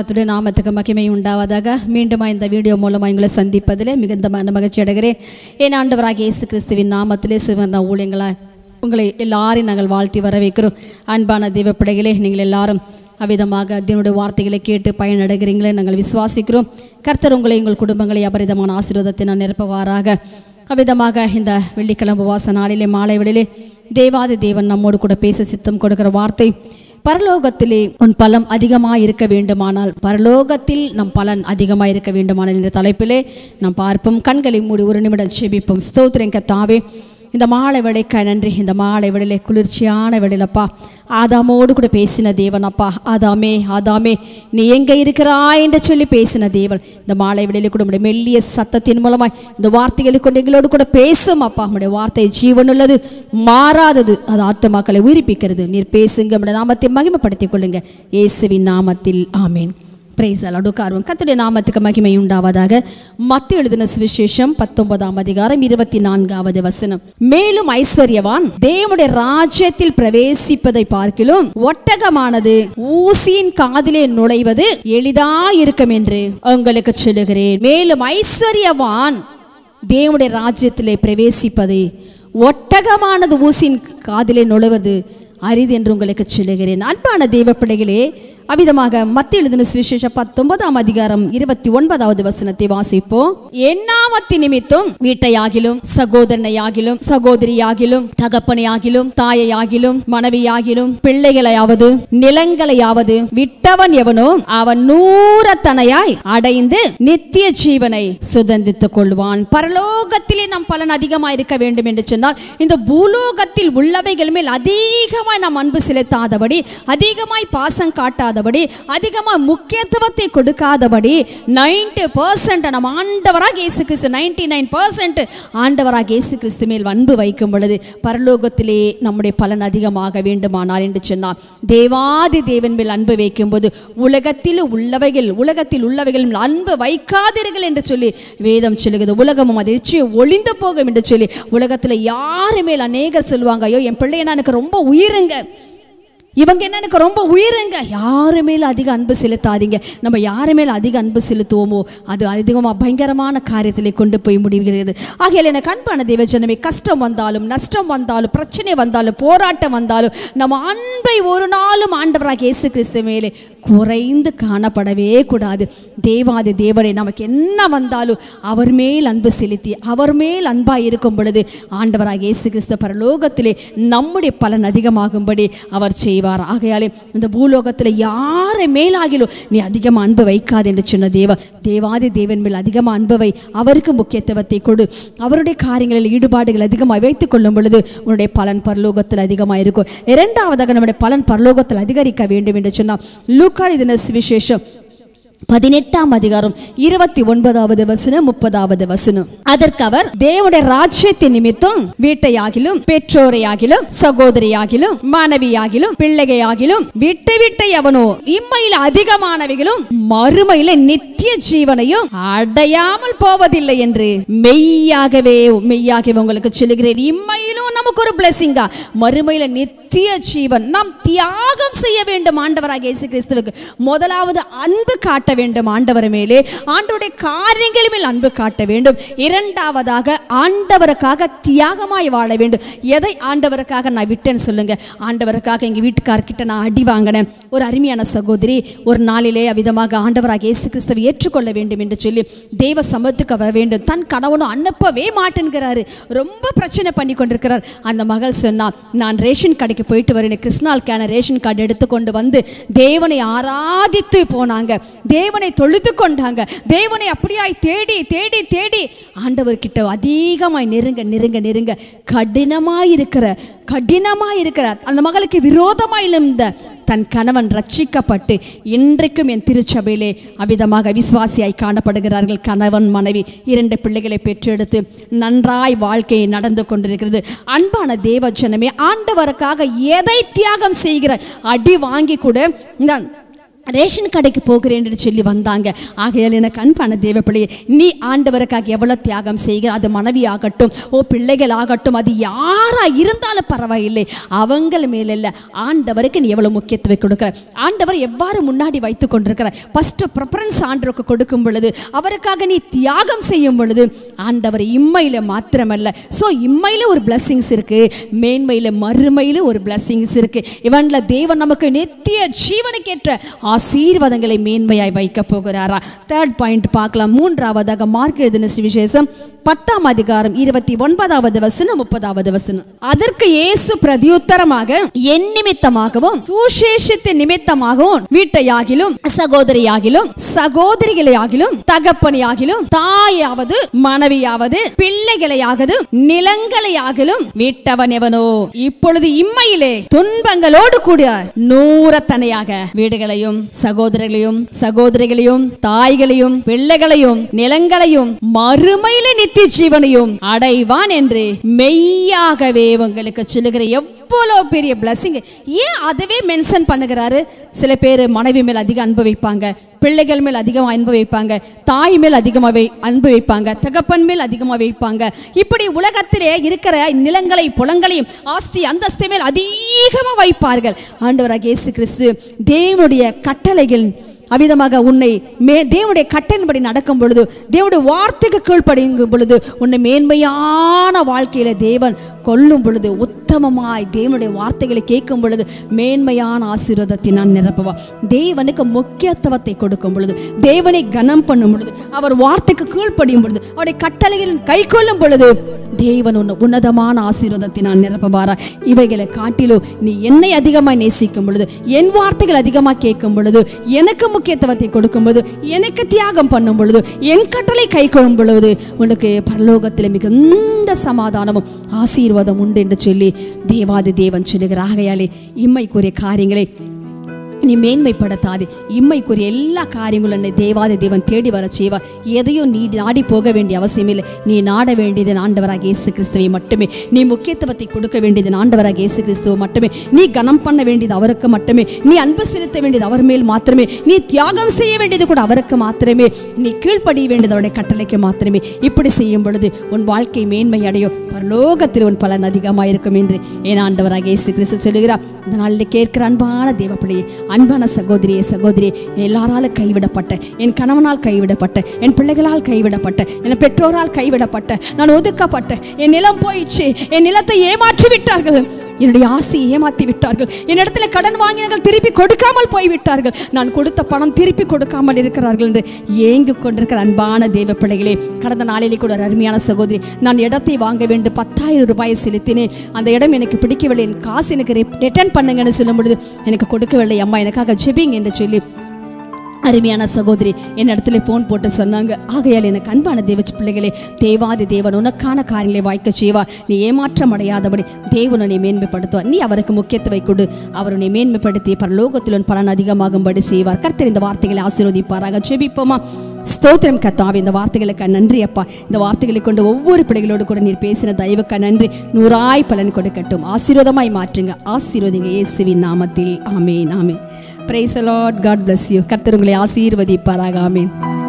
கத்துடைய நாமத்துக்கு மகிமை உண்டாவதாக மீண்டும் இந்த வீடியோ மூலமாக எங்களை சந்திப்பதிலே மிகுந்த மன மகிழ்ச்சி அடைகிறேன் என் ஆண்டவராக இயேசு கிறிஸ்துவின் நாமத்திலே சிவன ஊழியங்களாய் உங்களை எல்லாரையும் நாங்கள் வாழ்த்தி வரவேற்கிறோம் அன்பான தெய்வ பிள்ளைகளே நீங்கள் எல்லாரும் அவ்விதமாக அதனுடைய வார்த்தைகளை கேட்டு பயனடைகிறீங்களே நாங்கள் விசுவாசிக்கிறோம் கர்த்தர் உங்களை உங்கள் குடும்பங்களை அபரிதமான ஆசீர்வாதத்தை நான் நிரப்புவாராக அவ்விதமாக இந்த வெள்ளிக்கிழமை வாச நாளிலே மாலை வேளையிலே தேவாதி தேவன் நம்மோடு கூட பேச சித்தம் கொடுக்கிற வார்த்தை பரலோகத்திலே உன் பலம் அதிகமாக இருக்க வேண்டுமானால் பரலோகத்தில் நம் பலன் அதிகமாக இருக்க வேண்டுமானால் என்ற தலைப்பிலே நாம் பார்ப்போம் கண்களை மூடி ஒரு நிமிடம் செபிப்போம் ஸ்தோத்திரம் கத்தாவே இந்த மாலை வேலைக்காய் நன்றி இந்த மாலை வேளையிலே குளிர்ச்சியான வேளையிலப்பா ஆதாமோடு கூட பேசின தேவன் அப்பா ஆதாமே ஆதாமே நீ எங்கே இருக்கிறாய் என்று சொல்லி பேசின தேவன் இந்த மாலை வேளையிலே கூட உடைய மெல்லிய சத்தத்தின் மூலமாய் இந்த வார்த்தைகளை கொண்டு எங்களோடு கூட பேசும் அப்பா உடைய வார்த்தை ஜீவனுள்ளது மாறாதது அது ஆத்துமாக்களை உயிர்ப்பிக்கிறது நீர் பேசுங்க உடைய நாமத்தை மகிமைப்படுத்திக் கொள்ளுங்க இயேசுவின் நாமத்தில் ஆமேன் பிரைஸ் அலடுக்கார்வம் கத்துடைய நாமத்துக்கு மகிமை உண்டாவதாக மத்திய எழுதின சுவிசேஷம் பத்தொன்பதாம் அதிகாரம் இருபத்தி நான்காவது வசனம் மேலும் ஐஸ்வர்யவான் தேவனுடைய ராஜ்யத்தில் பிரவேசிப்பதை பார்க்கிலும் ஒட்டகமானது ஊசியின் காதிலே நுழைவது எளிதாயிருக்கும் என்று உங்களுக்கு சொல்லுகிறேன் மேலும் ஐஸ்வர்யவான் தேவனுடைய ராஜ்யத்திலே பிரவேசிப்பதை ஒட்டகமானது ஊசியின் காதிலே நுழைவது அரிது என்று உங்களுக்கு சொல்லுகிறேன் அன்பான தேவ பிள்ளைகளே அவ்விதமாக மத்திய எழுதின சுவிசேஷம் பத்தொன்பதாம் அதிகாரம் இருபத்தி ஒன்பதாவது வசனத்தை வாசிப்போம் எண்ணாமத்தி நிமித்தம் வீட்டையாகிலும் சகோதரனையாகிலும் சகோதரியாகிலும் தகப்பனையாகிலும் தாயையாகிலும் மனைவியாகிலும் பிள்ளைகளையாவது நிலங்களையாவது விட்டவன் எவனோ அவன் நூறத்தனையாய் அடைந்து நித்திய ஜீவனை சுதந்தித்துக் கொள்வான் பரலோகத்திலே நம் பலன் அதிகமாக இருக்க வேண்டும் என்று சொன்னால் இந்த பூலோகத்தில் உள்ளவைகள் மேல் அதிகமாய் நாம் அன்பு செலுத்தாதபடி அதிகமாய் பாசம் காட்டாதபடி அதிகமாக முக்கியத்துவத்தை கொடுக்காதபடி நைன்டி பர்சன்ட் நம்ம ஆண்டவராக இயேசு கிறிஸ்து நைன்டி நைன் பர்சன்ட் ஆண்டவராக இயேசு கிறிஸ்து மேல் அன்பு வைக்கும் பொழுது பரலோகத்திலே நம்முடைய பலன் அதிகமாக வேண்டுமானால் என்று சொன்னார் தேவாதி தேவன் மேல் அன்பு வைக்கும்போது உலகத்தில் உள்ளவைகள் உலகத்தில் உள்ளவைகள் மேல் அன்பு வைக்காதீர்கள் என்று சொல்லி வேதம் சொல்லுகிறது உலகமும் அதை ஒளிந்து போகும் என்று சொல்லி உலகத்தில் யாரு மேல் அநேகர் சொல்லுவாங்க ஐயோ என் பிள்ளைய எனக்கு ரொம்ப உயிருங்க இவங்க என்ன எனக்கு ரொம்ப உயிருங்க யாரு மேல அதிக அன்பு செலுத்தாதீங்க நம்ம யாரு மேல அதிக அன்பு செலுத்துவோமோ அது அதிகமாக பயங்கரமான காரியத்தில் கொண்டு போய் முடிகிறது ஆகையால் எனக்கு அன்பான தேவஜனமே கஷ்டம் வந்தாலும் நஷ்டம் வந்தாலும் பிரச்சனை வந்தாலும் போராட்டம் வந்தாலும் நம்ம அன்பை ஒரு நாளும் ஆண்டவராக இயேசு கிறிஸ்து மேலே குறைந்து காணப்படவே கூடாது தேவாதி தேவனை நமக்கு என்ன வந்தாலும் அவர் மேல் அன்பு செலுத்தி அவர் மேல் அன்பாக இருக்கும் பொழுது ஆண்டவராக இயேசு கிறிஸ்து பரலோகத்திலே நம்முடைய பலன் அதிகமாகும்படி அவர் செய்வார் ஆகையாலே இந்த பூலோகத்தில் யாரை மேலாகிலும் நீ அதிகமாக அன்பு வைக்காது என்று சொன்ன தேவ தேவாதி தேவன் மேல் அதிகமாக அன்பு வை அவருக்கு முக்கியத்துவத்தை கொடு அவருடைய காரியங்களில் ஈடுபாடுகள் அதிகமாக வைத்துக் கொள்ளும் பொழுது உன்னுடைய பலன் பரலோகத்தில் அதிகமாக இருக்கும் இரண்டாவதாக நம்முடைய பலன் பரலோகத்தில் அதிகரிக்க வேண்டும் என்று சொன்னால் லூக்காள் இதன சுவிசேஷம் பதினெட்டாம் அதிகாரம் இருபத்தி ஒன்பதாவது வசனம் முப்பதாவது வசனம் அதற்கு அவர் தேவனுடைய ராஜ்யத்தின் நிமித்தம் வீட்டையாகிலும் பெற்றோரையாகிலும் சகோதரியாகிலும் மாணவியாகிலும் பிள்ளைகையாகிலும் விட்டு விட்டு எவனோ இம்மையில் அதிகமானவைகளும் மறுமையில நித்திய ஜீவனையும் அடையாமல் போவதில்லை என்று மெய்யாகவே மெய்யாகவே உங்களுக்கு சொல்லுகிறேன் இம்மையிலும் நமக்கு ஒரு பிளஸிங்கா மறுமையில நித்திய ஜீவன் நாம் தியாகம் செய்ய வேண்டும் ஆண்டவராக இயேசு கிறிஸ்துவுக்கு முதலாவது அன்பு காட்ட வேண்டும் ஆண்டவர் மேலே ஆண்டவருடைய காரியங்கள் மேல் அன்பு காட்ட வேண்டும் இரண்டாவதாக ஆண்டவருக்காக தியாகமாய் வாழ வேண்டும் எதை ஆண்டவருக்காக நான் விட்டேன்னு சொல்லுங்க ஆண்டவருக்காக எங்கள் வீட்டுக்காரர்கிட்ட நான் அடி வாங்கினேன் ஒரு அருமையான சகோதரி ஒரு நாளிலே அவ்விதமாக ஆண்டவராக இயேசு கிறிஸ்துவை ஏற்றுக்கொள்ள வேண்டும் என்று சொல்லி தெய்வ சமத்துக்கு வர வேண்டும் தன் கணவனும் அனுப்பவே மாட்டேன்கிறாரு ரொம்ப பிரச்சனை பண்ணி கொண்டிருக்கிறார் அந்த மகள் சொன்னா நான் ரேஷன் கடைக்கு போயிட்டு வரேன் கிருஷ்ணால்கான ரேஷன் கார்டு எடுத்துக்கொண்டு வந்து தேவனை ஆராதித்து போனாங்க தேவனை தொழுது கொண்டாங்க தேவனை அப்படியாய் தேடி தேடி தேடி ஆண்டவர்கிட்ட அதிகமாய் நெருங்க நெருங்க நெருங்க கடினமாய் இருக்கிற கடினமாய் இருக்கிற அந்த மகளுக்கு விரோதமாய் இருந்த தன் கணவன் ரட்சிக்கப்பட்டு இன்றைக்கும் என் திருச்சபையிலே அவ்விதமாக விசுவாசியாய் காணப்படுகிறார்கள் கணவன் மனைவி இரண்டு பிள்ளைகளை பெற்றெடுத்து நன்றாய் வாழ்க்கையை நடந்து கொண்டிருக்கிறது அன்பான தேவ ஜனமே ஆண்டவருக்காக எதை தியாகம் செய்கிற அடி வாங்கி கூட நான் ரேஷன் கடைக்கு போகிறேன் என்று சொல்லி வந்தாங்க ஆகையால் எனக்கு அன்பான தேவப்பிள்ளையே நீ ஆண்டவருக்காக எவ்வளவு தியாகம் செய்கிற அது மனைவி ஆகட்டும் ஓ பிள்ளைகள் ஆகட்டும் அது யாரா இருந்தாலும் பரவாயில்லை அவங்கள் மேல இல்ல ஆண்டவருக்கு நீ எவ்வளவு முக்கியத்துவம் கொடுக்கிற ஆண்டவர் எவ்வாறு முன்னாடி வைத்து கொண்டிருக்கிற ஃபர்ஸ்ட் ப்ரிஃபரன்ஸ் ஆண்டவருக்கு கொடுக்கும் பொழுது அவருக்காக நீ தியாகம் செய்யும் பொழுது ஆண்டவர் இம்மையில மாத்திரமல்ல ஸோ இம்மையில ஒரு பிளஸ்ஸிங்ஸ் இருக்கு மேன்மையில மறுமையில ஒரு பிளஸ்ஸிங்ஸ் இருக்கு இவன்ல தேவன் நமக்கு நித்திய ஜீவனுக்கேற்ற ஆசீர்வாதங்களை மேன்மையாய் வைக்க போகிறாரா தேர்ட் பாயிண்ட் பார்க்கலாம் மூன்றாவதாக மார்க் எழுதின சுவிசேஷம் பத்தாம் அதிகாரம் இருபத்தி ஒன்பதாவது வசனம் முப்பதாவது வசனம் அதற்கு இயேசு பிரதியுத்தரமாக என் நிமித்தமாகவும் சுசேஷத்தின் நிமித்தமாகவும் வீட்டையாகிலும் சகோதரியாகிலும் சகோதரிகளையாகிலும் தகப்பனையாகிலும் தாயாவது மனைவியாவது பிள்ளைகளையாகதும் நிலங்களையாகிலும் விட்டவன் எவனோ இப்பொழுது இம்மையிலே துன்பங்களோடு கூட நூறத்தனையாக வீடுகளையும் சகோதரர்களையும் சகோதரிகளையும் தாய்களையும் பிள்ளைகளையும் நிலங்களையும் மறுமையில நித்திய ஜீவனையும் அடைவான் என்று மெய்யாகவே உங்களுக்கு சொல்லுகிற எவ்வளவு பெரிய blessing ஏன் அதவே மென்ஷன் பண்ணுகிறாரு சில பேர் மனைவி மேல் அதிக அன்பு வைப்பாங்க பிள்ளைகள் மேல் அதிகமாக அன்பு வைப்பாங்க தாய் மேல் அதிகமாக வை அன்பு வைப்பாங்க தகப்பன் மேல் அதிகமாக வைப்பாங்க இப்படி உலகத்திலே இருக்கிற நிலங்களை புலங்களையும் ஆஸ்தி அந்தஸ்து மேல் அதிகமாக வைப்பார்கள் ஆண்டவராக இயேசு கிறிஸ்து தேவனுடைய கட்டளைகள் அவ்விதமாக உன்னை மே தேவனுடைய கட்டளின்படி நடக்கும் பொழுது தேவனுடைய வார்த்தைக்கு கீழ்ப்படியும் பொழுது உன்னை மேன்மையான வாழ்க்கையில தேவன் கொல்லும் பொழுது உத்தமமாய் தேவனுடைய வார்த்தைகளை கேட்கும் பொழுது மேன்மையான ஆசீர்வாதத்தை நான் நிரப்புவா தேவனுக்கு முக்கியத்துவத்தை கொடுக்கும் பொழுது தேவனை கனம் பண்ணும் பொழுது அவர் வார்த்தைக்கு கீழ்ப்படியும் பொழுது அவருடைய கட்டளைகளின் கை கொள்ளும் பொழுது தேவன் உன்னை உன்னதமான ஆசீர்வாதத்தை நான் நிரப்புவாரா இவைகளை காட்டிலும் நீ என்னை அதிகமாக நேசிக்கும் பொழுது என் வார்த்தைகள் அதிகமாக கேட்கும் பொழுது எனக்கு முக்கியத்துவத்தை கொடுக்கும் பொழுது எனக்கு தியாகம் பண்ணும் பொழுது என் கட்டளை கை கொள்ளும் பொழுது உனக்கு பரலோகத்தில் மிகுந்த சமாதானமும் ஆசீர்வாதம் உண்டு என்று சொல்லி தேவாதி தேவன் சொல்லுகிற ஆகையாலே இம்மைக்குரிய காரியங்களை நீ மேன்மைப்படுத்தாது இம்மைக்குரிய எல்லா காரியங்களும் என்னை தேவாதி தேவன் தேடி வர செய்வார் எதையும் நீ நாடி போக வேண்டிய அவசியமில்லை நீ நாட வேண்டியது ஆண்டவராக இயேசு கிறிஸ்துவை மட்டுமே நீ முக்கியத்துவத்தை கொடுக்க வேண்டியது ஆண்டவராக இயேசு கிறிஸ்துவை மட்டுமே நீ கனம் பண்ண வேண்டியது அவருக்கு மட்டுமே நீ அன்பு செலுத்த வேண்டியது அவர் மேல் மாத்திரமே நீ தியாகம் செய்ய வேண்டியது கூட அவருக்கு மாத்திரமே நீ கீழ்ப்படிய வேண்டியது அவருடைய கட்டளைக்கு மாத்திரமே இப்படி செய்யும் பொழுது உன் வாழ்க்கை மேன்மை அடையும் பரலோகத்தில் உன் பலன் அதிகமாக இருக்கும் என்று என் ஆண்டவராக இயேசு கிறிஸ்து சொல்லுகிறார் இந்த நாளில் கேட்கிற அன்பான தேவப்பிள்ளையே அன்பான சகோதரியே சகோதரியே எல்லாராலும் கைவிடப்பட்ட என் கணவனால் கைவிடப்பட்ட என் பிள்ளைகளால் கைவிடப்பட்ட என் பெற்றோரால் கைவிடப்பட்ட நான் ஒதுக்கப்பட்ட என் நிலம் போயிடுச்சு என் நிலத்தை ஏமாற்றி விட்டார்கள் என்னுடைய ஆசையை ஏமாத்தி விட்டார்கள் என்னிடத்துல கடன் வாங்கினவர்கள் திருப்பி கொடுக்காமல் போய்விட்டார்கள் நான் கொடுத்த பணம் திருப்பி கொடுக்காமல் இருக்கிறார்கள் என்று ஏங்கு கொண்டிருக்கிற அன்பான தேவ பிள்ளைகளே கடந்த நாளிலே கூட ஒரு அருமையான சகோதரி நான் இடத்தை வாங்க வேண்டும் பத்தாயிரம் ரூபாயை செலுத்தினேன் அந்த இடம் எனக்கு பிடிக்கவில்லை என் காசு எனக்கு ரிட்டர்ன் பண்ணுங்கன்னு சொல்லும் பொழுது எனக்கு கொடுக்கவில்லை அம்மா எனக்காக ஜெபிங் என்று சொல்லி அருமையான சகோதரி என் இடத்துல போன் போட்டு சொன்னாங்க ஆகையால் எனக்கு அன்பான தேவ பிள்ளைகளே தேவாதி தேவன் உனக்கான காரியங்களை வாய்க்க செய்வார் நீ ஏமாற்றம் அடையாதபடி தேவன் உன்னை மேன்மைப்படுத்துவார் நீ அவருக்கு முக்கியத்துவம் கொடு அவர் உன்னை மேன்மைப்படுத்தி பரலோகத்தில் உன் பலன் அதிகமாகும்படி செய்வார் கர்த்தர் இந்த வார்த்தைகளை ஆசீர்வதிப்பாராக ஜெபிப்போமா ஸ்தோத்திரம் கத்தாவே இந்த வார்த்தைகளுக்கு நன்றி அப்பா இந்த வார்த்தைகளை கொண்டு ஒவ்வொரு பிள்ளைகளோடு கூட நீர் பேசின தயவுக்கு நன்றி நூறாய் பலன் கொடுக்கட்டும் ஆசீர்வாதமாய் மாற்றுங்க ஆசீர்வதிங்க இயேசுவின் நாமத்தில் ஆமேன் ஆமேன் praise Lord God bless you கர்த்தர் உங்களை ஆசீர்வதிப்பாராக ஆமேன்